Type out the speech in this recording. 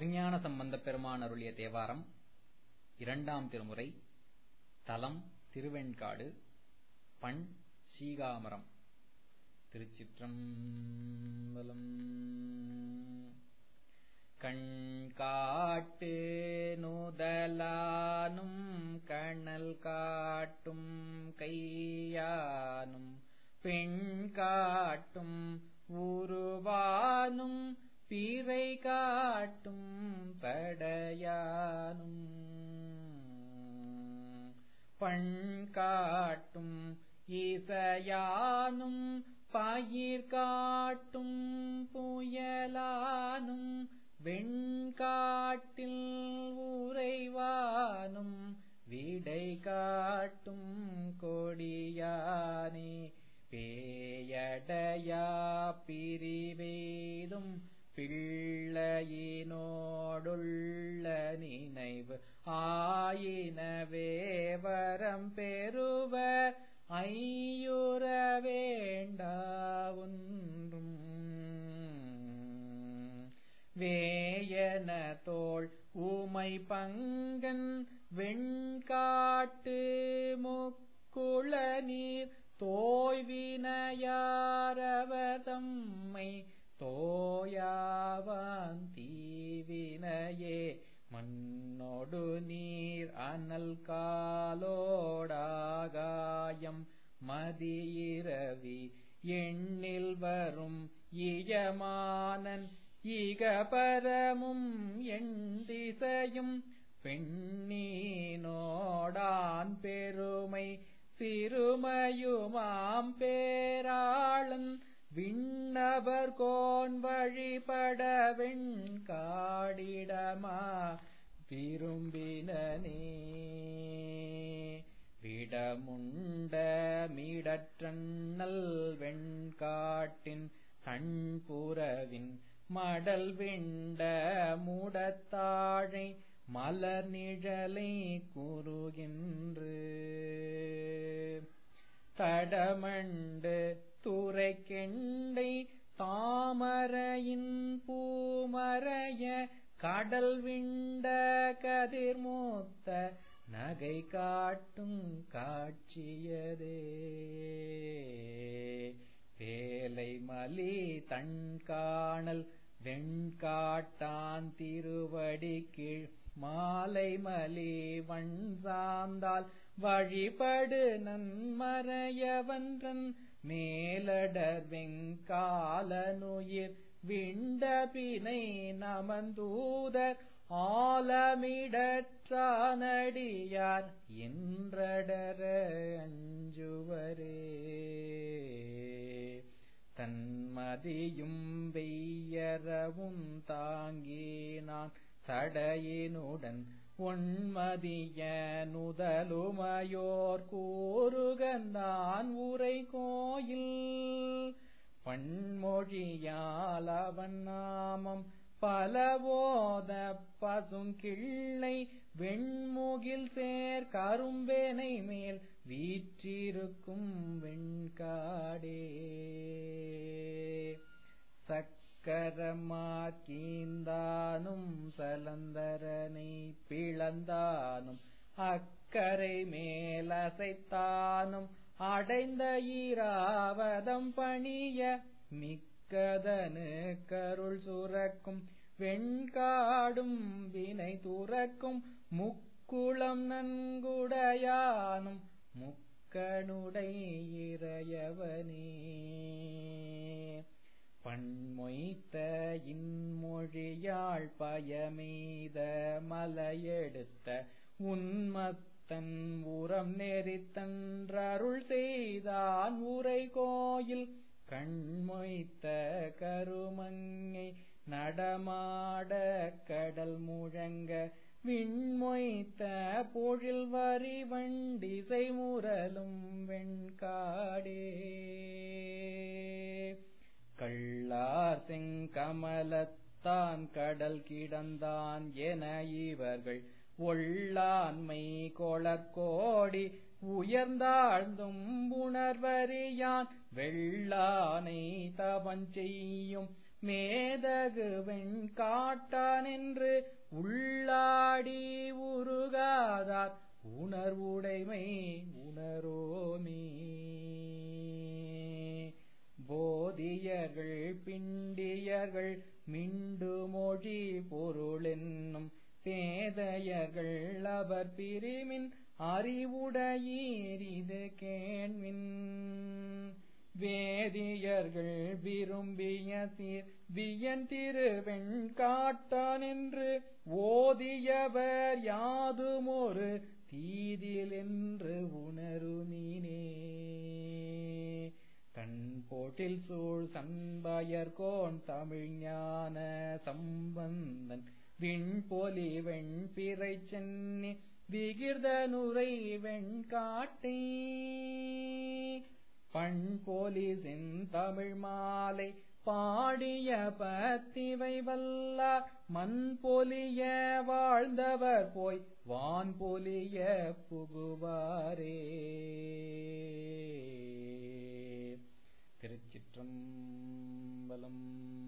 திருஞான சம்பந்தப் பெருமான் அருளிய தேவாரம் இரண்டாம் திருமுறை தலம் திருவெண்காடு பண் சீகாமரம் திருச்சிற்றம்பலம் கண்காட்டு நுதலானும் கணல் காட்டும் கையானும் பெண் காட்டும் உருவானும் பிறை காட்டும் படையானும் பண் காட்டும் இசையானும் பயிர் காட்டும் புயலானும் வெண்காட்டில் உறைவானும் விடை காட்டும் கொடியானே பேயடையா பிரிவேதும் பிள்ளையினோடுள்ள நினைவு ஆயினவே வரம் பெறுவர் ஐயுற வேண்டா ஒன்றும் வேயன தோள் ஊமை பங்கன் வெண்காட்டு முக்குள நீர் தோய்வினையாரவதம்மை தோயாவான் தீவினையே மண்ணொடு நீர் அனல் காலோடாகாயம் மதியிரவி எண்ணில் வரும் இயமானன் இகபரமும் எண் திசையும் பெண்ணீனோடான் பெருமை சிறுமையுமாம் பேராளன் விண்ணவர் கோன் வழிபட வெண்காடிடமா விரும்பினனே விடமுண்ட மீடற்றண்ணல் வெண்காட்டின் கண்புறவின் மடல் விண்ட மூடத்தாழை மலர் நிழலை கூறுகின்று தடமண்டு துரைக்கெண்டை தாமரையின் பூமறைய கடல் விண்ட கதிர்மூத்த நகை காட்டும் காட்சியதே வேலை மலி தன் காணல் வெண்காட்டான் திருவடி கீழ் மாலை மலி வண் சார்ந்தால் வழிபடு நன்மறையவன்றன் மேலடர் வெங்காலனுயிர் விண்ட பினை நமந்தூதர் ஆலமிடற்றானடியார் என்றடர அஞ்சுவரே தன்மதியும் வெய்யரவும் தாங்கி நான் சடையினுடன் ஒன்மதிய நுதலுமையோர் கூறுகந்தான் உரை கோயில் பன்மொழியால் அவன் நாமம் பலவோத பசுங்கிள்ளை வெண்முகில் சேர் கரும்பேனை மேல் வீற்றிருக்கும் வெண்காடே சக்கரமாக்கீந்தானும் சலந்தரனை பிளந்தானும் அக்கரை மேலசைத்தானும் அடைந்த ஈராவதம் பணிய மிக்கதனு கருள் சுரக்கும் வெண்காடும் வினை துறக்கும் முக்குளம் நன்குடையானும் முக்கனுடை இறையவனே பண்மொய்த்த இன்மொழியாள் பயமெய்த மலையெடுத்த உன்மத்தன் உரம் நெறித்தன்றருள் செய்தான் உரை கோயில் கண்மொய்த்த கருமங்கை நடமாட கடல் முழங்க விண்மொய்த்த பொழில் வரி வண்டிசை முரலும் வெண்காடே கள்ளார் செங்கமலத்தான் கடல் கிடந்தான் என இவர்கள் ஒள்ளாண்மை கொளற்கோடி உயர்ந்தாழ்ந்தும் உணர்வறியான் வெள்ளானை தவஞ்செய்யும் மேதகு வெண்காட்டான் என்று உள்ளாடி உருகாதார் உணர்வுடைமை உணரோமே போதியர்கள் பிண்டியர்கள் மிண்டு மொழி பொருளென்னும் பேதையர்கள் அவர் பிரிமின் அறிவுடையீர் இது கேண்மின் வேதியர்கள் விரும்பிய சீர் வியன் திருவெண் காட்டான் என்று ஓதியவர் யாதுமொரு தீதில் என்று உணருமினே கண் போட்டில் சூழ் சண்பயர்கோன் தமிழ் ஞான சம்பந்தன் விண்பொலி வெண்பிறை சென்னி விகிர்தனுரை வெண்காட்டே பண்பொலி செந்தமிழ் மாலை பாடிய பத்திவை வல்லார் மண் பொலிய வாழ்ந்தவர் போய் வான் பொலிய புகுவாரே திருச்சிற்றம்பலம்